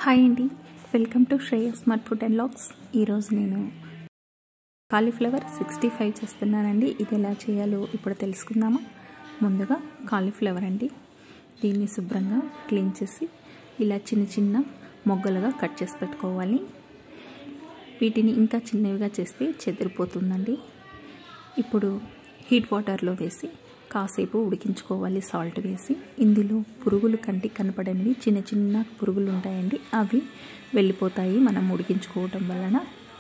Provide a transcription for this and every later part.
hi అండి welcome to Shreya smart food and vlogs ఈరోజు నేను కాలీఫ్లవర్ సిక్స్టీ ఫైవ్ చేస్తున్నానండి ఇది ఎలా చేయాలో ఇప్పుడు తెలుసుకుందామా ముందుగా కాలీఫ్లవర్ అండి దీన్ని శుభ్రంగా క్లీన్ చేసి ఇలా చిన్న చిన్న మొగ్గలుగా కట్ చేసి పెట్టుకోవాలి వీటిని ఇంకా చిన్నవిగా చేస్తే చెదిరిపోతుందండి ఇప్పుడు హీట్ వాటర్లో వేసి కాసేపు ఉడికించుకోవాలి సాల్ట్ వేసి ఇందులో పురుగులు కంటికి కనపడనివి చిన్న చిన్న పురుగులు ఉంటాయండి అవి వెళ్ళిపోతాయి మనం ఉడికించుకోవటం వలన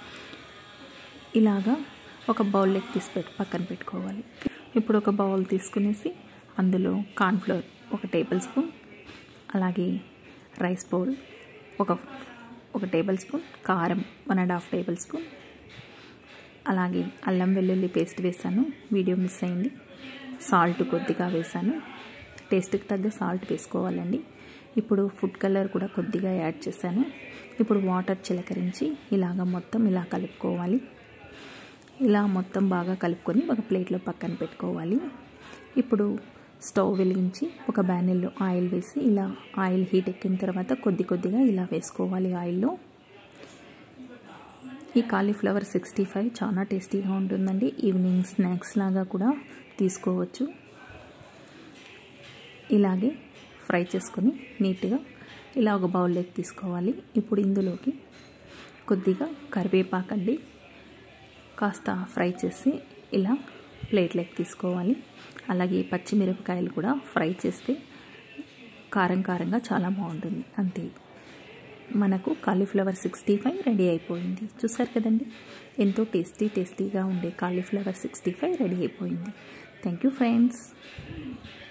ఇలాగా ఒక బౌల్లోకి తీసి పెట్టి పక్కన పెట్టుకోవాలి ఇప్పుడు ఒక బౌల్ తీసుకునేసి అందులో కార్న్ఫ్లోర్ ఒక టేబుల్ స్పూన్ అలాగే రైస్ బౌల్ ఒక ఒక టేబుల్ స్పూన్ కారం one and half tablespoon అలాగే అల్లం వెల్లుల్లి పేస్ట్ వేసాను వీడియో మిస్ అయింది సాల్ట్ కొద్దిగా వేసాను టేస్ట్కి తగ్గ సాల్ట్ వేసుకోవాలండి ఇప్పుడు ఫుడ్ కలర్ కూడా కొద్దిగా యాడ్ చేశాను ఇప్పుడు వాటర్ చిలకరించి ఇలాగ మొత్తం ఇలా కలుపుకోవాలి ఇలా మొత్తం బాగా కలుపుకొని ఒక ప్లేట్లో పక్కన పెట్టుకోవాలి ఇప్పుడు స్టవ్ వెలిగించి ఒక బ్యానెల్లో ఆయిల్ వేసి ఇలా ఆయిల్ హీట్ ఎక్కిన తర్వాత కొద్ది కొద్దిగా ఇలా వేసుకోవాలి ఆయిల్లో ఈ కాలీఫ్లవర్ సిక్స్టీ ఫైవ్ చాలా టేస్టీగా ఉంటుందండి ఈవినింగ్ స్నాక్స్ లాగా కూడా తీసుకోవచ్చు ఇలాగే ఫ్రై చేసుకొని నీట్గా ఇలా ఒక బౌల్లోకి తీసుకోవాలి ఇప్పుడు ఇందులోకి కొద్దిగా కరివేపాకండి కాస్త ఫ్రై చేసి ఇలా ప్లేట్లోకి తీసుకోవాలి అలాగే పచ్చిమిరపకాయలు కూడా ఫ్రై చేస్తే కారం కారంగా చాలా బాగుంటుంది అంతే మనకు కాలీఫ్లవర్ సిక్స్టీ ఫైవ్ రెడీ అయిపోయింది చూసారు కదండి ఎంతో టేస్టీ టేస్టీగా ఉండే కాలీఫ్లవర్ సిక్స్టీ ఫైవ్ రెడీ అయిపోయింది థ్యాంక్ యూ ఫ్రెండ్స్